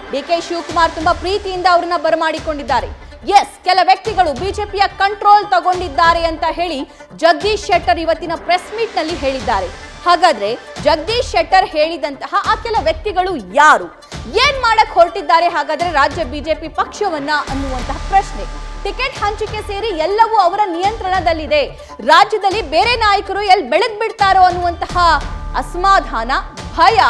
D K Shivakumar ತುಂಬಾ ಪ್ರೀತಿಯಿಂದ ಅವ್ರನ್ನ ಬರಮಾಡಿಕೊಂಡಿದ್ದಾರೆ ಎಸ್ ಕೆಲ ವ್ಯಕ್ತಿಗಳು ಬಿಜೆಪಿಯ ಕಂಟ್ರೋಲ್ ತಗೊಂಡಿದ್ದಾರೆ ಅಂತ ಹೇಳಿ ಜಗದೀಶ್ ಶೆಟ್ಟರ್ ಇವತ್ತಿನ ಪ್ರೆಸ್ ಮೀಟ್ ನಲ್ಲಿ ಹೇಳಿದ್ದಾರೆ ಹಾಗಾದ್ರೆ ಜಗದೀಶ್ ಶೆಟ್ಟರ್ ಹೇಳಿದಂತಹ ಆ ಕೆಲ ವ್ಯಕ್ತಿಗಳು ಯಾರು ಏನ್ ಮಾಡಕ್ ಹೊರಟಿದ್ದಾರೆ ಹಾಗಾದ್ರೆ ರಾಜ್ಯ ಬಿಜೆಪಿ ಪಕ್ಷವನ್ನ ಅನ್ನುವಂತಹ ಪ್ರಶ್ನೆ ಟಿಕೆಟ್ ಹಂಚಿಕೆ ಸೇರಿ ಎಲ್ಲವೂ ಅವರ ನಿಯಂತ್ರಣದಲ್ಲಿದೆ ರಾಜ್ಯದಲ್ಲಿ ಬೇರೆ ನಾಯಕರು ಎಲ್ಲಿ ಬೆಳೆದ್ ಬಿಡ್ತಾರೋ ಅನ್ನುವಂತಹ ಅಸಮಾಧಾನ ಭಯ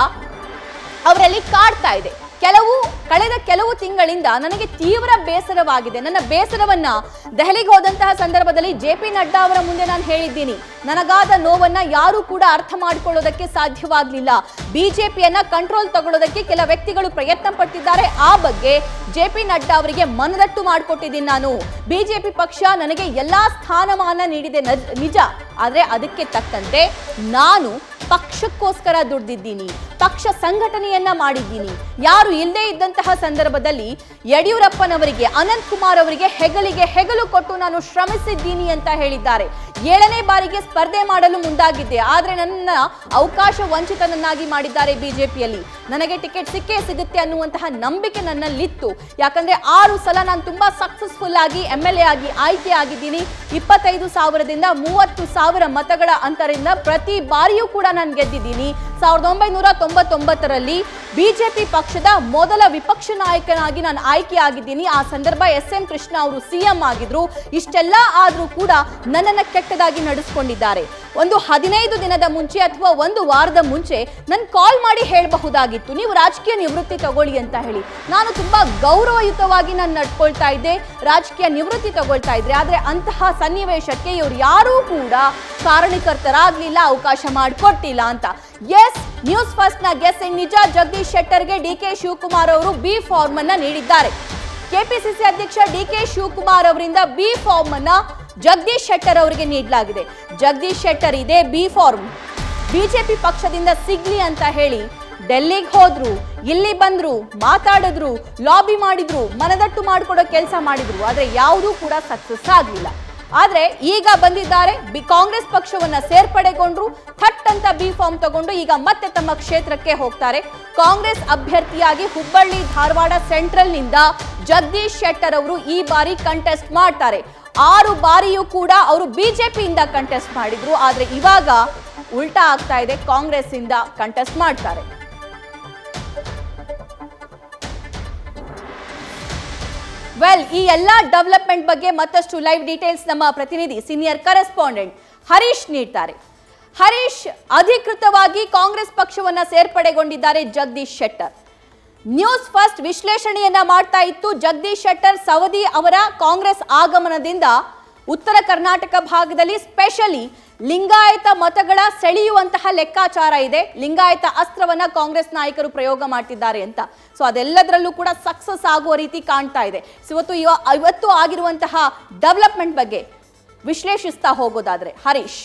ಅವರಲ್ಲಿ ಕಾಡ್ತಾ ಇದೆ ಕೆಲವು ಕಳೆದ ಕೆಲವು ತಿಂಗಳಿಂದ ನನಗೆ ತೀವ್ರ ಬೇಸರವಾಗಿದೆ ನನ್ನ ಬೇಸರವನ್ನ ದೆಹಲಿಗೆ ಹೋದಂತಹ ಸಂದರ್ಭದಲ್ಲಿ ಜೆ ಪಿ ನಡ್ಡಾ ಅವರ ಮುಂದೆ ನಾನು ಹೇಳಿದ್ದೀನಿ ನನಗಾದ ನೋವನ್ನ ಯಾರು ಕೂಡ ಅರ್ಥ ಮಾಡಿಕೊಳ್ಳೋದಕ್ಕೆ ಸಾಧ್ಯವಾಗಲಿಲ್ಲ ಬಿಜೆಪಿಯನ್ನ ಕಂಟ್ರೋಲ್ ತಗೊಳ್ಳೋದಕ್ಕೆ ಕೆಲ ವ್ಯಕ್ತಿಗಳು ಪ್ರಯತ್ನ ಪಟ್ಟಿದ್ದಾರೆ ಆ ಬಗ್ಗೆ ಜೆ ಪಿ ನಡ್ಡಾ ಅವರಿಗೆ ಮನದಟ್ಟು ಮಾಡಿಕೊಟ್ಟಿದ್ದೀನಿ ನಾನು ಬಿಜೆಪಿ ಪಕ್ಷ ನನಗೆ ಎಲ್ಲಾ ಸ್ಥಾನಮಾನ ನೀಡಿದೆ ನಜ್- ನಿಜ ಆದ್ರೆ ಅದಕ್ಕೆ ತಕ್ಕಂತೆ ನಾನು ಪಕ್ಷಕ್ಕೋಸ್ಕರ ದುಡ್ದಿದ್ದೀನಿ ಪಕ್ಷ ಸಂಘಟನೆಯನ್ನ ಮಾಡಿದ್ದೀನಿ ಯಾರು ಇಲ್ಲದೆ ಇದ್ದಂತಹ ಸಂದರ್ಭದಲ್ಲಿ ಯಡಿಯೂರಪ್ಪನವರಿಗೆ ಅನಂತ್ ಕುಮಾರ್ ಅವರಿಗೆ ಹೆಗಲಿಗೆ ಹೆಗಲು ಕೊಟ್ಟು ನಾನು ಶ್ರಮಿಸಿದ್ದೀನಿ ಅಂತ ಹೇಳಿದ್ದಾರೆ ಏಳನೇ ಬಾರಿಗೆ ಸ್ಪರ್ಧೆ ಮಾಡಲು ಮುಂದಾಗಿದ್ದೆ ಆದ್ರೆ ನನ್ನ ಅವಕಾಶ ವಂಚಿತನನ್ನಾಗಿ ಮಾಡಿದ್ದಾರೆ ಬಿಜೆಪಿಯಲ್ಲಿ ನನಗೆ ಟಿಕೆಟ್ ಸಿಕ್ಕೇ ಸಿಗುತ್ತೆ ಅನ್ನುವಂತಹ ನಂಬಿಕೆ ನನ್ನಲ್ಲಿತ್ತು ಯಾಕಂದ್ರೆ ಆರು ಸಲ ನಾನು ತುಂಬಾ ಸಕ್ಸಸ್ಫುಲ್ ಆಗಿ ಎಂ ಎಲ್ ಎ ಆಗಿ ಆಯ್ಕೆ ಆಗಿದ್ದೀನಿ ಇಪ್ಪತ್ತೈದು ಸಾವಿರದಿಂದ ಮೂವತ್ತು ಸಾವಿರ ಮತಗಳ ಅಂತರಿಂದ ಪ್ರತಿ ಬಾರಿಯೂ ಕೂಡ ನಾನು ಗೆದ್ದಿದ್ದೀನಿ ಸಾವಿರದ ಒಂಬೈನೂರ ತೊಂಬತ್ತೊಂಬತ್ತರಲ್ಲಿ ಬಿಜೆಪಿ ಪಕ್ಷದ ಮೊದಲ ವಿಪಕ್ಷ ನಾಯಕನಾಗಿ ನಾನು ಆಯ್ಕೆ ಆಗಿದ್ದೀನಿ ಆ ಸಂದರ್ಭ ಎಸ್ ಎಂ ಕೃಷ್ಣ ಅವರು ಸಿಎಂ ಆಗಿದ್ರು ಇಷ್ಟೆಲ್ಲ ಆದ್ರೂ ಕೂಡ ನನ್ನನ್ನ ಕೆಟ್ಟದಾಗಿ ನಡೆಸ್ಕೊಂಡಿದ್ದಾರೆ ಒಂದು ಹದಿನೈದು ದಿನದ ಮುಂಚೆ ಅಥವಾ ಒಂದು ವಾರದ ಮುಂಚೆ ನನ್ ಕಾಲ್ ಮಾಡಿ ಹೇಳಬಹುದಾಗಿತ್ತು ನೀವು ರಾಜಕೀಯ ನಿವೃತ್ತಿ ತಗೊಳ್ಳಿ ಅಂತ ಹೇಳಿ ನಾನು ತುಂಬಾ ಗೌರವಯುತವಾಗಿ ನಾನು ನಡ್ಕೊಳ್ತಾ ಇದ್ದೆ ರಾಜಕೀಯ ನಿವೃತ್ತಿ ತಗೊಳ್ತಾ ಇದ್ರೆ ಆದ್ರೆ ಅಂತಹ ಸನ್ನಿವೇಶಕ್ಕೆ ಇವ್ರು ಯಾರೂ ಕೂಡ ಕಾರಣಕರ್ತರಾಗ್ಲಿಲ್ಲ ಅವಕಾಶ ಮಾಡಿಕೊಟ್ಟಿಲ್ಲ ಅಂತ ಎಸ್ ನ್ಯೂಸ್ ಫಸ್ಟ್ ನ ಗೆಸ್ಸಿಂಗ್ ನಿಜ ಜಗದೀಶ್ ಶೆಟ್ಟರ್ಗೆ ಡಿ ಕೆ ಶಿವಕುಮಾರ್ ಅವರು ಬಿ ಫಾರ್ಮ್ ಅನ್ನ ನೀಡಿದ್ದಾರೆ ಕೆಪಿಸಿಸಿ ಅಧ್ಯಕ್ಷ ಡಿ ಕೆ ಶಿವಕುಮಾರ್ ಅವರಿಂದ ಬಿ ಫಾರ್ಮ್ ಅನ್ನ ಜಗದೀಶ್ ಶೆಟ್ಟರ್ ಅವರಿಗೆ ನೀಡಲಾಗಿದೆ ಜಗದೀಶ್ ಶೆಟ್ಟರ್ ಇದೇ ಬಿ ಫಾರ್ಮ್ ಬಿಜೆಪಿ ಪಕ್ಷದಿಂದ ಸಿಗ್ಲಿ ಅಂತ ಹೇಳಿ ಡೆಲ್ಲಿಗೆ ಹೋದ್ರು ಇಲ್ಲಿ ಬಂದ್ರು ಮಾತಾಡಿದ್ರು ಲಾಬಿ ಮಾಡಿದ್ರು ಮನದಟ್ಟು ಮಾಡಿಕೊಡೋ ಕೆಲಸ ಮಾಡಿದ್ರು ಆದ್ರೆ ಯಾವುದೂ ಕೂಡ ಸಕ್ಸಸ್ ಆಗಲಿಲ್ಲ ಆದ್ರೆ ಈಗ ಬಂದಿದ್ದಾರೆ ಬಿ ಕಾಂಗ್ರೆಸ್ ಪಕ್ಷವನ್ನ ಸೇರ್ಪಡೆಗೊಂಡ್ರು ಥಟ್ ಅಂತ ಬಿ ಫಾರ್ಮ್ ತಗೊಂಡು ಈಗ ಮತ್ತೆ ತಮ್ಮ ಕ್ಷೇತ್ರಕ್ಕೆ ಹೋಗ್ತಾರೆ ಕಾಂಗ್ರೆಸ್ ಅಭ್ಯರ್ಥಿಯಾಗಿ ಹುಬ್ಬಳ್ಳಿ ಧಾರವಾಡ ಸೆಂಟ್ರಲ್ ನಿಂದ ಜಗದೀಶ್ ಶೆಟ್ಟರ್ ಅವರು ಈ ಬಾರಿ ಕಂಟೆಸ್ಟ್ ಮಾಡ್ತಾರೆ ಆರು ಬಾರಿಯೂ ಕೂಡ ಅವರು ಬಿಜೆಪಿಯಿಂದ ಕಂಟೆಸ್ಟ್ ಮಾಡಿದ್ರು ಆದ್ರೆ ಇವಾಗ ಉಲ್ಟಾ ಆಗ್ತಾ ಇದೆ ಕಾಂಗ್ರೆಸ್ ಇಂದ ಕಂಟೆಸ್ಟ್ ಮಾಡ್ತಾರೆ ವೆಲ್ ಈ ಎಲ್ಲಾ ಡೆವಲಪ್ಮೆಂಟ್ ಬಗ್ಗೆ ಮತ್ತಷ್ಟು ಲೈವ್ ಡೀಟೇಲ್ಸ್ ನಮ್ಮ ಪ್ರತಿನಿಧಿ ಸೀನಿಯರ್ ಕರೆಸ್ಪಾಂಡೆಂಟ್ ಹರೀಶ್ ನೀಡ್ತಾರೆ ಹರೀಶ್ ಅಧಿಕೃತವಾಗಿ ಕಾಂಗ್ರೆಸ್ ಪಕ್ಷವನ್ನ ಸೇರ್ಪಡೆಗೊಂಡಿದ್ದಾರೆ ಜಗದೀಶ್ ಶೆಟ್ಟರ್ ನ್ಯೂಸ್ ಫಸ್ಟ್ ವಿಶ್ಲೇಷಣೆಯನ್ನ ಮಾಡ್ತಾ ಇತ್ತು ಜಗದೀಶ್ ಶೆಟ್ಟರ್ ಸವದಿ ಅವರ ಕಾಂಗ್ರೆಸ್ ಆಗಮನದಿಂದ ಉತ್ತರ ಕರ್ನಾಟಕ ಭಾಗದಲ್ಲಿ ಸ್ಪೆಷಲಿ ಲಿಂಗಾಯತ ಮತಗಳ ಸೆಳೆಯುವಂತಹ ಲೆಕ್ಕಾಚಾರ ಇದೆ ಲಿಂಗಾಯತ ಅಸ್ತ್ರವನ್ನ ಕಾಂಗ್ರೆಸ್ ನಾಯಕರು ಪ್ರಯೋಗ ಮಾಡ್ತಿದ್ದಾರೆ ಅಂತ ಸೊ ಅದೆಲ್ಲದರಲ್ಲೂ ಕೂಡ ಸಕ್ಸಸ್ ಆಗುವ ರೀತಿ ಕಾಣ್ತಾ ಇದೆ ಸೊ ಇವತ್ತು ಇವ- ಇವತ್ತು ಆಗಿರುವಂತಹ ಡೆವಲಪ್ಮೆಂಟ್ ಬಗ್ಗೆ ವಿಶ್ಲೇಷಿಸ್ತಾ ಹೋಗೋದಾದ್ರೆ ಹರೀಶ್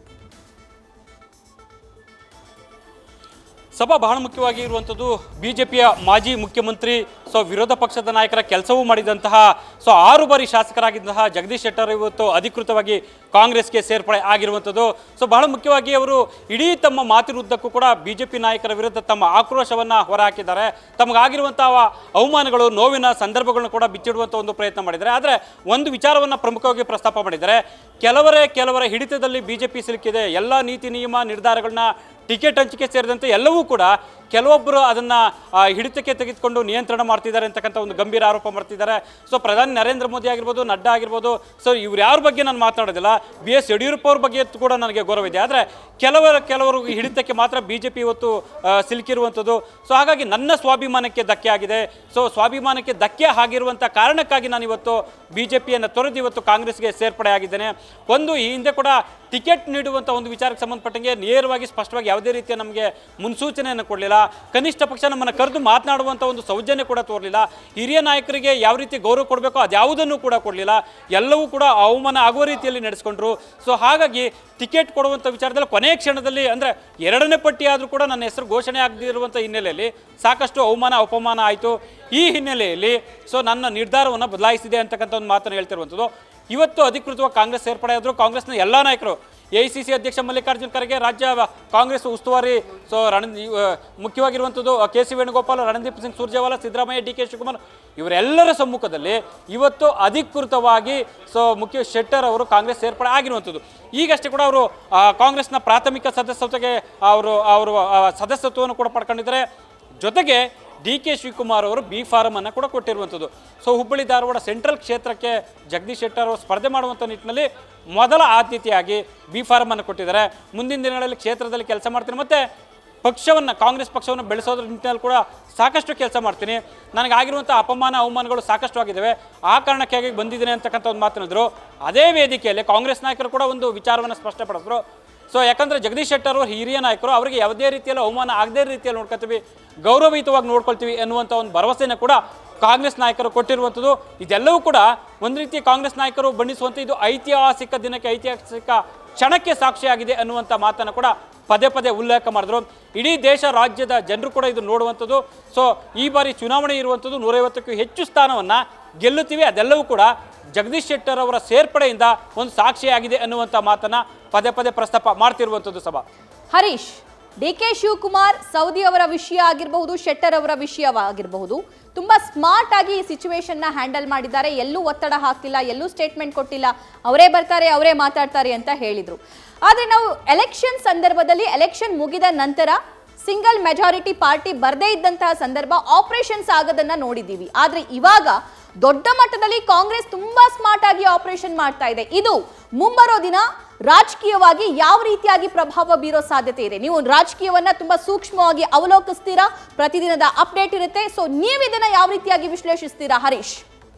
ಸಭಾ ಬಹಳ ಮುಖ್ಯವಾಗಿ ಇರುವಂಥದ್ದು ಬಿಜೆಪಿಯ ಮಾಜಿ ಮುಖ್ಯಮಂತ್ರಿ ಸೊ ವಿರೋಧ ಪಕ್ಷದ ನಾಯಕರ ಕೆಲಸವೂ ಮಾಡಿದಂತಹ ಸೊ ಆರು ಬಾರಿ ಶಾಸಕರಾಗಿದ್ದಂತಹ ಜಗದೀಶ್ ಶೆಟ್ಟರ್ ಇವತ್ತು ಅಧಿಕೃತವಾಗಿ ಕಾಂಗ್ರೆಸ್ಗೆ ಸೇರ್ಪಡೆ ಆಗಿರುವಂಥದ್ದು ಸೊ ಬಹಳ ಮುಖ್ಯವಾಗಿ ಅವರು ಇಡೀ ತಮ್ಮ ಮಾತಿನುದ್ದಕ್ಕೂ ಕೂಡ ಬಿಜೆಪಿ ನಾಯಕರ ವಿರುದ್ಧ ತಮ್ಮ ಆಕ್ರೋಶವನ್ನು ಹೊರಹಾಕಿದ್ದಾರೆ ತಮಗಾಗಿರುವಂತಹ ಅವಮಾನಗಳು ನೋವಿನ ಸಂದರ್ಭಗಳನ್ನು ಕೂಡ ಬಿಚ್ಚಿಡುವಂಥ ಒಂದು ಪ್ರಯತ್ನ ಮಾಡಿದ್ದಾರೆ ಆದರೆ ಒಂದು ವಿಚಾರವನ್ನು ಪ್ರಮುಖವಾಗಿ ಪ್ರಸ್ತಾಪ ಮಾಡಿದ್ದಾರೆ ಕೆಲವರೇ ಕೆಲವರ ಹಿಡಿತದಲ್ಲಿ ಬಿಜೆಪಿ ಸಿಲುಕಿದೆ ಎಲ್ಲ ನೀತಿ ನಿಯಮ ನಿರ್ಧಾರಗಳನ್ನ ಟಿಕೆಟ್ ಹಂಚಿಕೆ ಸೇರಿದಂತೆ ಎಲ್ಲವೂ ಕೂಡ ಕೆಲವೊಬ್ಬರು ಅದನ್ನ ಆ, ಹಿಡಿತಕ್ಕೆ ತೆಗೆದುಕೊಂಡು ನಿಯಂತ್ರಣ ಮಾಡ್ತಿದ್ದಾರೆ ಅಂತಕ್ಕಂಥ ಒಂದು ಗಂಭೀರ ಆರೋಪ ಮಾಡ್ತಿದ್ದಾರೆ ಸೊ ಪ್ರಧಾನಿ ನರೇಂದ್ರ ಮೋದಿ ಆಗಿರ್ಬೋದು ನಡ್ಡಾ ಆಗಿರ್ಬೋದು ಸೊ ಇವ್ರು ಯಾರ ಬಗ್ಗೆ ನಾನು ಮಾತನಾಡೋದಿಲ್ಲ ಬಿ ಎಸ್ ಯಡಿಯೂರಪ್ಪ ಅವ್ರ ಬಗ್ಗೆ ಕೂಡ ನನಗೆ ಗೌರವ ಇದೆ ಆದರೆ ಕೆಲವರ ಕೆಲವರು ಈ ಹಿಡಿತಕ್ಕೆ ಮಾತ್ರ ಬಿ ಜೆ ಪಿ ಇವತ್ತು ಆ, ಸಿಲುಕಿರುವಂಥದ್ದು ಸೊ ಹಾಗಾಗಿ ನನ್ನ ಸ್ವಾಭಿಮಾನಕ್ಕೆ ಧಕ್ಕೆ ಆಗಿದೆ ಸೊ ಸ್ವಾಭಿಮಾನಕ್ಕೆ ಧಕ್ಕೆ ಆಗಿರುವಂಥ ಕಾರಣಕ್ಕಾಗಿ ನಾನು ಇವತ್ತು ಬಿ ಜೆ ಪಿಯನ್ನು ತೊರೆದು ಇವತ್ತು ಕಾಂಗ್ರೆಸ್ಗೆ ಸೇರ್ಪಡೆ ಆಗಿದ್ದೇನೆ ಒಂದು ಈ ಹಿಂದೆ ಕೂಡ ಟಿಕೆಟ್ ನೀಡುವಂಥ ಒಂದು ವಿಚಾರಕ್ಕೆ ಸಂಬಂಧಪಟ್ಟಂಗೆ ನೇರವಾಗಿ ಸ್ಪಷ್ಟವಾಗಿ ಯಾವುದೇ ರೀತಿಯ ನಮಗೆ ಮುನ್ಸೂಚನೆಯನ್ನು ಕೊಡಲಿಲ್ಲ ಕನಿಷ್ಠ ಪಕ್ಷ ನಮ್ಮನ್ನು ಕರೆದು ಮಾತನಾಡುವಂಥ ಒಂದು ಸೌಜನ್ಯ ಕೂಡ ತೋರಲಿಲ್ಲ ಹಿರಿಯ ನಾಯಕರಿಗೆ ಯಾವ ರೀತಿ ಗೌರವ ಕೊಡಬೇಕೋ ಅದ್ಯಾವುದನ್ನು ಕೂಡ ಕೊಡಲಿಲ್ಲ ಎಲ್ಲವೂ ಕೂಡ ಅವಮಾನ ಆಗುವ ರೀತಿಯಲ್ಲಿ ನಡೆಸ್ಕೊಂಡ್ರು ಸೊ ಹಾಗಾಗಿ ಟಿಕೆಟ್ ಕೊಡುವಂಥ ವಿಚಾರದಲ್ಲಿ ಕೊನೆಯ ಕ್ಷಣದಲ್ಲಿ ಅಂದರೆ ಎರಡನೇ ಪಟ್ಟಿ ಆದರೂ ಕೂಡ ನನ್ನ ಹೆಸರು ಘೋಷಣೆ ಆಗದಿರುವಂಥ ಹಿನ್ನೆಲೆಯಲ್ಲಿ ಸಾಕಷ್ಟು ಅವಮಾನ ಅಪಮಾನ ಆಯಿತು ಈ ಹಿನ್ನೆಲೆಯಲ್ಲಿ ಸೊ ನನ್ನ ನಿರ್ಧಾರವನ್ನು ಬದಲಾಯಿಸಿದೆ ಅಂತಕ್ಕಂಥ ಒಂದು ಮಾತನ್ನು ಹೇಳ್ತಿರುವಂಥದ್ದು ಇವತ್ತು ಅಧಿಕೃತವಾಗಿ ಕಾಂಗ್ರೆಸ್ ಸೇರ್ಪಡೆ ಆದರೂ ಕಾಂಗ್ರೆಸ್ನ ಎಲ್ಲ ನಾಯಕರು ಎ ಸಿ ಸಿ ಅಧ್ಯಕ್ಷ ಮಲ್ಲಿಕಾರ್ಜುನ್ ಖರ್ಗೆ ರಾಜ್ಯ ಕಾಂಗ್ರೆಸ್ ಉಸ್ತುವಾರಿ ಸೊ ರಣ ಇವ- ಮುಖ್ಯವಾಗಿರುವಂಥದ್ದು K C Venugopal Randeep Singh Surjewala Siddaramaiah D K Shivakumar ಇವರೆಲ್ಲರ ಸಮ್ಮುಖದಲ್ಲಿ ಇವತ್ತು ಅಧಿಕೃತವಾಗಿ ಸೊ ಮುಖ್ಯ ಶೆಟ್ಟರ್ ಅವರು ಕಾಂಗ್ರೆಸ್ ಸೇರ್ಪಡೆ ಆಗಿರುವಂಥದ್ದು ಈಗಷ್ಟೇ ಕೂಡ ಅವರು ಆ, ಕಾಂಗ್ರೆಸ್ನ ಪ್ರಾಥಮಿಕ ಸದಸ್ಯತ್ವಕ್ಕೆ ಅವರು ಅವರು ಆ, ಸದಸ್ಯತ್ವವನ್ನು ಕೂಡ ಪಡ್ಕೊಂಡಿದ್ದಾರೆ ಜೊತೆಗೆ ಡಿ ಕೆ ಶಿವಕುಮಾರ್ ಅವರು ಬಿ ಫಾರಂ ಅನ್ನು ಕೂಡ ಕೊಟ್ಟಿರುವಂಥದ್ದು ಸೊ ಹುಬ್ಬಳ್ಳಿ ಧಾರವಾಡ ಸೆಂಟ್ರಲ್ ಕ್ಷೇತ್ರಕ್ಕೆ ಜಗದೀಶ್ ಶೆಟ್ಟರ್ ಅವರು ಸ್ಪರ್ಧೆ ಮಾಡುವಂಥ ನಿಟ್ಟಿನಲ್ಲಿ ಮೊದಲ ಆದ್ಯತೆಯಾಗಿ ಬಿ ಫಾರಂ ಅನ್ನು ಕೊಟ್ಟಿದ್ದಾರೆ ಮುಂದಿನ ದಿನಗಳಲ್ಲಿ ಕ್ಷೇತ್ರದಲ್ಲಿ ಕೆಲಸ ಮಾಡ್ತೀನಿ ಮತ್ತು ಪಕ್ಷವನ್ನು ಕಾಂಗ್ರೆಸ್ ಪಕ್ಷವನ್ನು ಬೆಳೆಸೋದ್ರ ನಿಟ್ಟಿನಲ್ಲಿ ಕೂಡ ಸಾಕಷ್ಟು ಕೆಲಸ ಮಾಡ್ತೀನಿ ನನಗಾಗಿರುವಂಥ ಅಪಮಾನ ಅವಮಾನಗಳು ಸಾಕಷ್ಟು ಆಗಿದ್ದಾವೆ ಆ ಕಾರಣಕ್ಕಾಗಿ ಬಂದಿದ್ದೇನೆ ಅಂತಕ್ಕಂಥ ಒಂದು ಮಾತನಾಡಿದ್ರು ಅದೇ ವೇದಿಕೆಯಲ್ಲಿ ಕಾಂಗ್ರೆಸ್ ನಾಯಕರು ಕೂಡ ಒಂದು ವಿಚಾರವನ್ನು ಸ್ಪಷ್ಟಪಡಿಸಿದ್ರು ಸೊ ಯಾಕಂದ್ರೆ ಜಗದೀಶ್ ಶೆಟ್ಟರ್ ಅವರು ಹಿರಿಯ ನಾಯಕರು ಅವರಿಗೆ ಯಾವುದೇ ರೀತಿಯಲ್ಲಿ ಅವಮಾನ ಆಗದೇ ರೀತಿಯಲ್ಲಿ ನೋಡ್ಕೊತೀವಿ ಗೌರವಯುತವಾಗಿ ನೋಡ್ಕೊಳ್ತೀವಿ ಎನ್ನುವಂಥ ಒಂದು ಭರವಸೆಯನ್ನು ಕೂಡ ಕಾಂಗ್ರೆಸ್ ನಾಯಕರು ಕೊಟ್ಟಿರುವಂಥದ್ದು ಇದೆಲ್ಲವೂ ಕೂಡ ಒಂದು ರೀತಿ ಕಾಂಗ್ರೆಸ್ ನಾಯಕರು ಬಣ್ಣಿಸುವಂಥ ಇದು ಐತಿಹಾಸಿಕ ದಿನಕ್ಕೆ ಐತಿಹಾಸಿಕ ಕ್ಷಣಕ್ಕೆ ಸಾಕ್ಷಿಯಾಗಿದೆ ಅನ್ನುವಂಥ ಮಾತನ್ನು ಕೂಡ ಪದೇ ಪದೇ ಉಲ್ಲೇಖ ಮಾಡಿದ್ರು ಇಡೀ ದೇಶ ರಾಜ್ಯದ ಜನರು ಕೂಡ ಇದು ನೋಡುವಂಥದ್ದು ಸೊ ಈ ಬಾರಿ ಚುನಾವಣೆ ಇರುವಂಥದ್ದು ನೂರೈವತ್ತಕ್ಕೂ ಹೆಚ್ಚು ಸ್ಥಾನವನ್ನು ಗೆಲ್ಲುತ್ತೀವಿ ಅದೆಲ್ಲವೂ ಕೂಡ ಜಗದೀಶ್ ಶೆಟ್ಟರ್ ಅವರ ಸೇರ್ಪಡೆಯಿಂದ ಒಂದು ಸಾಕ್ಷಿಯಾಗಿದೆ ಅನ್ನುವಂಥ ಮಾತನ್ನ ಪದೇ ಪದೇ ಪ್ರಸ್ತಾಪ ಮಾಡ್ತಿರುವಂಥದ್ದು ಸಭಾ Harish D K Shivakumar Saudi ಅವರ ವಿಷಯ ಆಗಿರಬಹುದು ಶೆಟ್ಟರ್ ಅವರ ವಿಷಯವಾಗಿರಬಹುದು ತುಂಬಾ ಸ್ಮಾರ್ಟ್ ಆಗಿ ಈ ಸಿಚುವೇಶನ್ ನ ಹ್ಯಾಂಡಲ್ ಮಾಡಿದ್ದಾರೆ ಎಲ್ಲೂ ಒತ್ತಡ ಹಾಕ್ತಿಲ್ಲ ಎಲ್ಲೂ ಸ್ಟೇಟ್ಮೆಂಟ್ ಕೊಟ್ಟಿಲ್ಲ ಅವರೇ ಬರ್ತಾರೆ ಅವರೇ ಮಾತಾಡ್ತಾರೆ ಅಂತ ಹೇಳಿದ್ರು ಆದ್ರೆ ನಾವು ಎಲೆಕ್ಷನ್ ಸಂದರ್ಭದಲ್ಲಿ ಎಲೆಕ್ಷನ್ ಮುಗಿದ ನಂತರ ಸಿಂಗಲ್ ಮೆಜಾರಿಟಿ ಪಾರ್ಟಿ ಬರದೇ ಇದ್ದಂತಹ ಸಂದರ್ಭ ಆಪರೇಷನ್ಸ್ ಆಗೋದನ್ನ ನೋಡಿದ್ದೀವಿ ಆದ್ರೆ ಇವಾಗ ದೊಡ್ಡ ಮಟ್ಟದಲ್ಲಿ ಕಾಂಗ್ರೆಸ್ ತುಂಬಾ ಸ್ಮಾರ್ಟ್ ಆಗಿ ಆಪರೇಷನ್ ಮಾಡ್ತಾ ಇದೆ ಇದು ಮುಂಬರೋ ದಿನ ರಾಜಕೀಯವಾಗಿ ಯಾವ ರೀತಿಯಾಗಿ ಪ್ರಭಾವ ಬೀರೋ ಸಾಧ್ಯತೆ ಇದೆ ನೀವು ರಾಜಕೀಯವನ್ನ ತುಂಬಾ ಸೂಕ್ಷ್ಮವಾಗಿ ಅವಲೋಕಿಸ್ತೀರಾ ಪ್ರತಿದಿನದ ಅಪ್ಡೇಟ್ ಇರುತ್ತೆ ಸೊ ನೀವು ಇದನ್ನ ಯಾವ ರೀತಿಯಾಗಿ ವಿಶ್ಲೇಷಿಸ್ತೀರಾ ಹರೀಶ್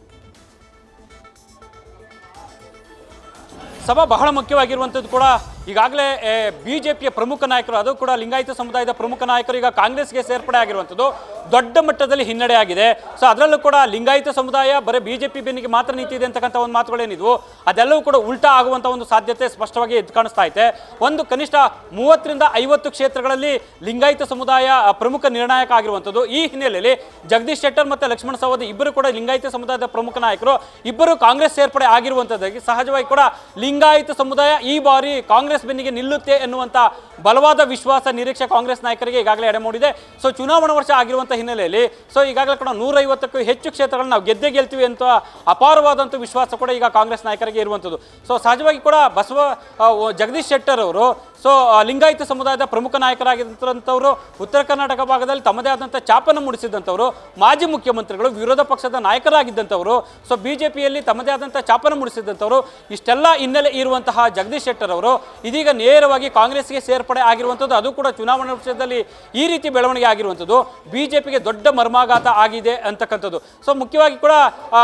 ಸಭಾ ಬಹಳ ಮುಖ್ಯವಾಗಿರುವಂಥದ್ದು ಕೂಡ ಈಗಾಗಲೇ ಬಿ ಜೆ ಪಿಯ ಪ್ರಮುಖ ನಾಯಕರು ಅದು ಕೂಡ ಲಿಂಗಾಯತ ಸಮುದಾಯದ ಪ್ರಮುಖ ನಾಯಕರು ಈಗ ಕಾಂಗ್ರೆಸ್ಗೆ ಸೇರ್ಪಡೆ ಆಗಿರುವಂಥದ್ದು ದೊಡ್ಡ ಮಟ್ಟದಲ್ಲಿ ಹಿನ್ನಡೆ ಆಗಿದೆ ಸೊ ಅದರಲ್ಲೂ ಕೂಡ ಲಿಂಗಾಯತ ಸಮುದಾಯ ಬರೀ ಬಿ ಜೆ ಪಿ ಬೆನ್ನಿಗೆ ಮಾತ್ರ ನಿಂತಿದೆ ಅಂತಕ್ಕಂಥ ಒಂದು ಮಾತುಗಳೇನಿದ್ವು ಅದೆಲ್ಲವೂ ಕೂಡ ಉಲ್ಟಾ ಆಗುವಂಥ ಒಂದು ಸಾಧ್ಯತೆ ಸ್ಪಷ್ಟವಾಗಿ ಎದ್ದು ಕಾಣಿಸ್ತಾ ಐತೆ ಒಂದು ಕನಿಷ್ಠ ಮೂವತ್ತರಿಂದ ಐವತ್ತು ಕ್ಷೇತ್ರಗಳಲ್ಲಿ ಲಿಂಗಾಯತ ಸಮುದಾಯ ಆ, ಪ್ರಮುಖ ನಿರ್ಣಾಯಕ ಆಗಿರುವಂಥದ್ದು ಈ ಹಿನ್ನೆಲೆಯಲ್ಲಿ ಜಗದೀಶ್ ಶೆಟ್ಟರ್ ಮತ್ತು ಲಕ್ಷ್ಮಣ ಸವದಿ ಇಬ್ಬರು ಕೂಡ ಲಿಂಗಾಯತ ಸಮುದಾಯದ ಪ್ರಮುಖ ನಾಯಕರು ಇಬ್ಬರು ಕಾಂಗ್ರೆಸ್ ಸೇರ್ಪಡೆ ಆಗಿರುವಂಥದ್ದಾಗಿ ಸಹಜವಾಗಿ ಕೂಡ ಲಿಂಗಾಯತ ಸಮುದಾಯ ಈ ಬಾರಿ ಕಾಂಗ್ರೆಸ್ ಬೆನ್ನಿಗೆ ನಿಲ್ಲುತ್ತೆ ಎನ್ನುವಂಥ ಬಲವಾದ ವಿಶ್ವಾಸ ನಿರೀಕ್ಷೆ ಕಾಂಗ್ರೆಸ್ ನಾಯಕರಿಗೆ ಈಗಾಗಲೇ ಎಡೆಮೂಡಿದೆ ಸೊ ಚುನಾವಣಾ ವರ್ಷ ಆಗಿರುವಂಥ ಹಿನ್ನೆಲೆಯಲ್ಲಿ ಸೊ ಈಗಾಗಲೇ ಕೂಡ ನೂರೈವತ್ತಕ್ಕೂ ಹೆಚ್ಚು ಕ್ಷೇತ್ರಗಳನ್ನ ನಾವು ಗೆದ್ದೇ ಗೆಲ್ತೀವಿ ಅಂತ ಅಪಾರವಾದಂಥ ವಿಶ್ವಾಸ ಕೂಡ ಈಗ ಕಾಂಗ್ರೆಸ್ ನಾಯಕರಿಗೆ ಇರುವಂಥದ್ದು ಸೊ ಸಹಜವಾಗಿ ಕೂಡ ಬಸವ ಆ, ಓ- ಜಗದೀಶ್ ಶೆಟ್ಟರ್ ಅವರು ಸೊ ಆ, ಲಿಂಗಾಯತ ಸಮುದಾಯದ ಪ್ರಮುಖ ನಾಯಕರಾಗಿದ್ದಂಥವ್ರು ಉತ್ತರ ಕರ್ನಾಟಕ ಭಾಗದಲ್ಲಿ ತಮ್ಮದೇ ಆದಂಥ ಚಾಪನ್ನು ಮೂಡಿಸಿದಂಥವ್ರು ಮಾಜಿ ಮುಖ್ಯಮಂತ್ರಿಗಳು ವಿರೋಧ ಪಕ್ಷದ ನಾಯಕರಾಗಿದ್ದಂಥವ್ರು ಸೊ ಬಿ ಜೆ ಪಿಯಲ್ಲಿ ತಮ್ಮದೇ ಆದಂಥ ಚಾಪನ್ನು ಮೂಡಿಸಿದಂಥವ್ರು ಇಷ್ಟೆಲ್ಲ ಹಿನ್ನೆಲೆ ಇರುವಂತಹ ಜಗದೀಶ್ ಶೆಟ್ಟರ್ ಅವರು ಇದೀಗ ನೇರವಾಗಿ ಕಾಂಗ್ರೆಸ್ಗೆ ಸೇರ್ಪಡೆ ಆಗಿರುವಂಥದ್ದು ಅದು ಕೂಡ ಚುನಾವಣಾ ವರ್ಷದಲ್ಲಿ ಈ ರೀತಿ ಬೆಳವಣಿಗೆ ಆಗಿರುವಂಥದ್ದು ಬಿ ಜೆ ಪಿಗೆ ದೊಡ್ಡ ಮರ್ಮಾಘಾತ ಆಗಿದೆ ಅಂತಕ್ಕಂಥದ್ದು ಸೊ ಮುಖ್ಯವಾಗಿ ಕೂಡ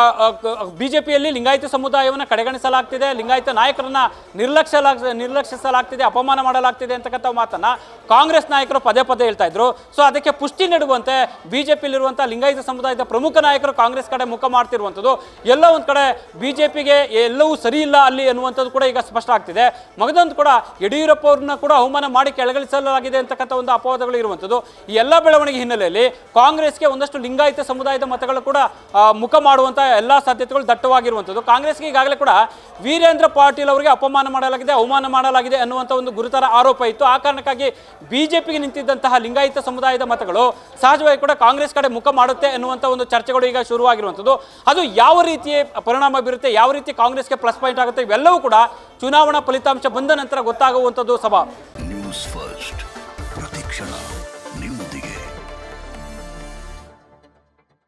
ಬಿ ಜೆ ಪಿಯಲ್ಲಿ ಲಿಂಗಾಯತ ಸಮುದಾಯವನ್ನು ಕಡೆಗಣಿಸಲಾಗ್ತಿದೆ ಲಿಂಗಾಯತ ನಾಯಕರನ್ನ ನಿರ್ಲಕ್ಷ್ಯಲಾಗ್ ನಿರ್ಲಕ್ಷಿಸಲಾಗ್ತಿದೆ ಅಪಮಾನ ಮಾಡಲಾಗ್ತಿದೆ ಅಂತಕ್ಕಂಥ ಮಾತನ್ನ ಕಾಂಗ್ರೆಸ್ ನಾಯಕರು ಪದೇ ಪದೇ ಹೇಳ್ತಾ ಇದ್ರು ಸೊ ಅದಕ್ಕೆ ಪುಷ್ಟಿ ನೀಡುವಂತೆ ಬಿಜೆಪಿಯಲ್ಲಿರುವಂತಹ ಲಿಂಗಾಯತ ಸಮುದಾಯದ ಪ್ರಮುಖ ನಾಯಕರು ಕಾಂಗ್ರೆಸ್ ಕಡೆ ಮುಖ ಮಾಡ್ತಿರುವಂಥದ್ದು ಎಲ್ಲೋ ಒಂದು ಕಡೆ ಬಿಜೆಪಿಗೆ ಎಲ್ಲವೂ ಸರಿ ಇಲ್ಲ ಅಲ್ಲಿ ಅನ್ನುವಂಥದ್ದು ಕೂಡ ಈಗ ಸ್ಪಷ್ಟ ಆಗ್ತಿದೆ ಮಗದೊಂದು ಕೂಡ ಯಡಿಯೂರಪ್ಪ ಅವ್ರನ್ನ ಕೂಡ ಅವಮಾನ ಮಾಡಿ ಕೆಳಗಿಳಿಸಲಾಗಿದೆ ಅಂತಕ್ಕಂಥ ಒಂದು ಅಪವಾದಗಳು ಇರುವಂಥದ್ದು ಈ ಎಲ್ಲ ಬೆಳವಣಿಗೆ ಹಿನ್ನೆಲೆಯಲ್ಲಿ ಕಾಂಗ್ರೆಸ್ಗೆ ಒಂದಷ್ಟು ಲಿಂಗಾಯತ ಸಮುದಾಯದ ಮತಗಳು ಕೂಡ ಆ, ಮುಖ ಮಾಡುವಂಥ ಎಲ್ಲ ಸಾಧ್ಯತೆಗಳು ದಟ್ಟವಾಗಿರುವಂಥದ್ದು ಕಾಂಗ್ರೆಸ್ಗೆ ಈಗಾಗಲೇ ಕೂಡ ವೀರೇಂದ್ರ ಪಾಟೀಲ್ ಅವರಿಗೆ ಅಪಮಾನ ಮಾಡಲಾಗಿದೆ ಅವಮಾನ ಮಾಡಲಾಗಿದೆ ಅನ್ನುವಂಥ ಒಂದು ಗುರುತರ ಆರೋಪ ಇತ್ತು ಆ ಕಾರಣಕ್ಕಾಗಿ ಬಿಜೆಪಿಗೆ ನಿಂತಿದ್ದಂತಹ ಲಿಂಗಾಯತ ಸಮುದಾಯದ ಮತಗಳು ಸಹಜವಾಗಿ ಕೂಡ ಕಾಂಗ್ರೆಸ್ ಕಡೆ ಮುಖ ಮಾಡುತ್ತೆ ಅನ್ನುವಂಥ ಒಂದು ಚರ್ಚೆಗಳು ಈಗ ಶುರುವಾಗಿರುವಂಥದ್ದು ಅದು ಯಾವ ರೀತಿ ಪರಿಣಾಮ ಬೀರುತ್ತೆ ಯಾವ ರೀತಿ ಕಾಂಗ್ರೆಸ್ಗೆ ಪ್ಲಸ್ ಪಾಯಿಂಟ್ ಆಗುತ್ತೆ ಇವೆಲ್ಲವೂ ಕೂಡ ಚುನಾವಣಾ ಫಲಿತಾಂಶ ಬಂದ ನಂತರ ಗೊತ್ತಾಗುವಂಥದ್ದು ಸಭಾ ನ್ಯೂಸ್ ಫಸ್ಟ್